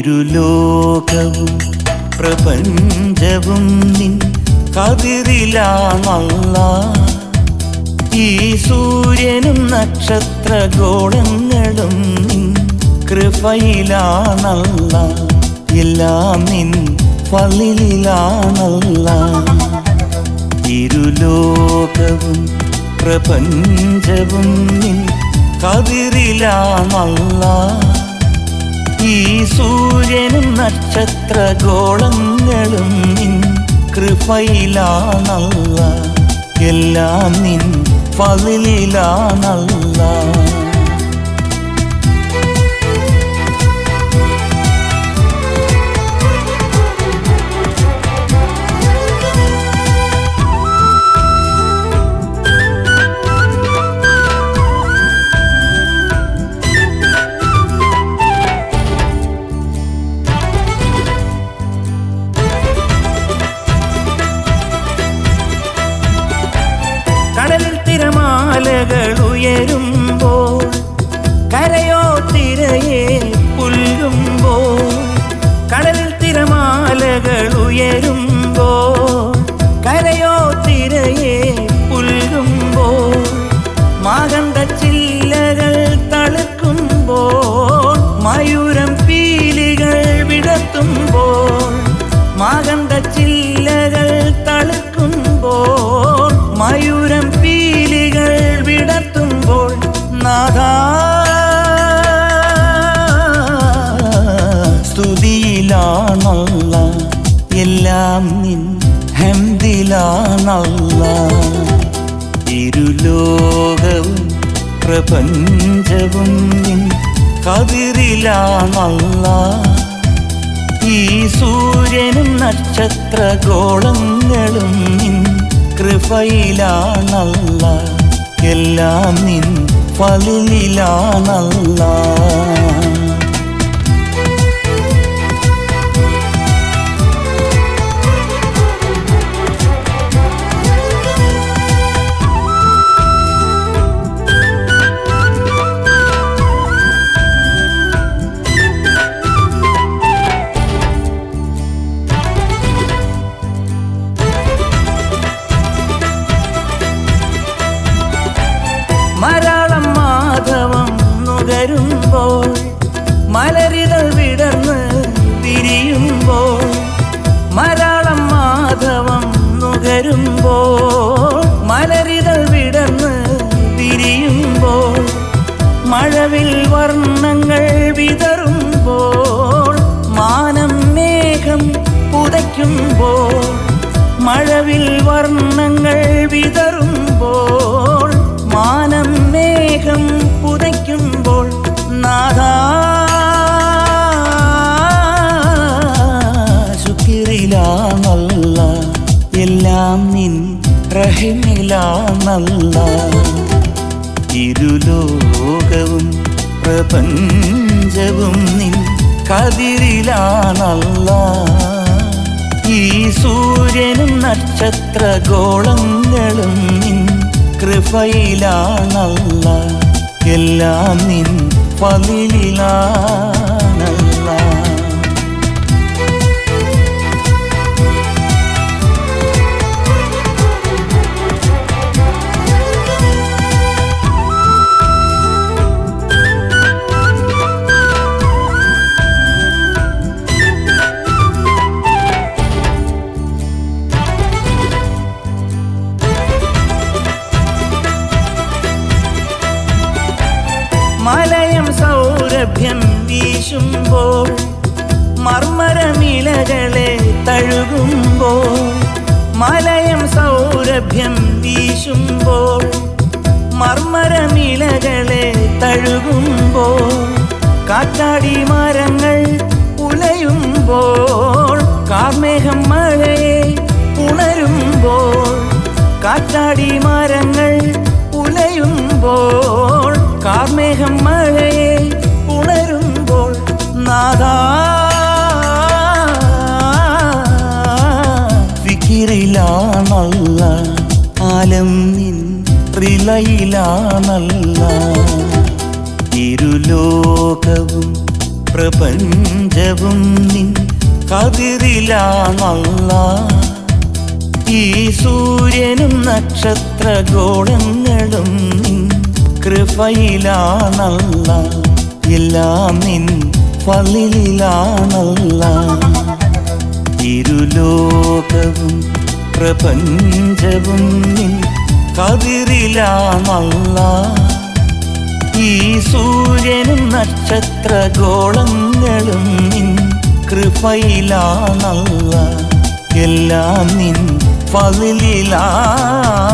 ഇരുലോകവും പ്രപഞ്ചവും നിൻ കതിരിലാണല്ല ഈ സൂര്യനും നക്ഷത്രഗോളങ്ങളും നിൻ കൃപയിലാണല്ല എല്ലാം നിൻ ഫലിലാണല്ല ഇരുലോകവും പ്രപഞ്ചവും നിൻ കതിരിലാണല്ല ഈ സൂര്യനും നക്ഷത്രഗോളങ്ങളും നിൻ കൃപയിലാണല്ല എല്ലാം നിൻ ഫലിലാണല്ല കടലിൽ തിരമാലകൾ ഉയരുമ്പോൾ കരയോ തിരയെ പുൽകുമ്പോൾ കടലിൽ തിരമാലകൾ ഉയരുമ്പോൾ കരയോ തിരയെ പുൽകുമ്പോൾ മാകണ്ട ചില്ലകൾ തളുക്കുമ്പോൾ മയൂരം പീലികൾ വിടത്തുമ്പോൾ മാകണ്ട ചില്ലകൾ തളുക്കുമ്പോൾ മയൂരം പീലികൾ വിടർത്തുമ്പോൾ നാഥാ സ്തുതിയിലാണല്ല എല്ലാം നിൻ ഹെന്തിലാണല്ല ഇരുലോകവും പ്രപഞ്ചവും നിൻ കതിരിലാണല്ല ഈ സൂര്യനും നക്ഷത്രഗോളങ്ങളും നിൻ കൃപയിലാണല്ല എല്ലാം നിൻ ഫലിലാണല്ല മരാളം മാധവം നുകരുമ്പോൾ മലരിതൾ വിടർന്ന് വിരിയുമ്പോൾ മരാളം മാധവം നുകരുമ്പോൾ മലരിതൾ വിടർന്ന് വിരിയുമ്പോൾ മഴവിൽ വർണ്ണങ്ങൾ വിതറുമ്പോൾ മാനം മേഘം പുതയ്ക്കുമ്പോൾ മഴവിൽ വർണ്ണങ്ങൾ വിതറുമ്പോൾ മാനം മേഘം പുതയ്ക്കുമ്പോൾ നാഥാ ശുക്രിലാണല്ല എല്ലാം നിൻ റഹിമിലാണല്ല ഇരുലോകവും പ്രപഞ്ചവും നിൻ കതിരിലാണല്ല ഈ സൂര്യനും നക്ഷത്രഗോളങ്ങളും നിൻ കൃപയിലാണല്ല എല്ലാം നിൻ ഫലിലാണല്ല മലയം സൗരഭ്യം വീശുമ്പോൾ മർമ്മരമിലകളെ തഴുകുമ്പോൾ മലയം സൗരഭ്യം വീശുമ്പോൾ മർമ്മരമിലകളെ തഴുകുമ്പോൾ കാറ്റാടി മരങ്ങൾ ഉലയുമ്പോൾ കാർമേഘം മഴയെ ഉണരുമ്പോൾ കാറ്റാടി മരങ്ങൾ ഉലയുമ്പോൾ കാർമേഘം മഴയെ ഉണരുമ്പോൾ നാദാ ഫിക്കിറിലാണല്ല ആലം നിൻ റിലയിലാണല്ല ഇരുലോകവും പ്രപഞ്ചവും നിൻ കതിരിലാണല്ല ഈ സൂര്യനും നക്ഷത്രഗോളങ്ങളും നിൻ കൃപയിലാണല്ല എല്ലാം നിൻ ഫലിലാണല്ല ഇരുലോകവും പ്രപഞ്ചവും നിൻ കതിരിലാണല്ല ഈ സൂര്യനും നക്ഷത്രഗോളങ്ങളും നിൻ കൃപയിലാണല്ല എല്ലാം നിൻ ഫലിലാണല്ല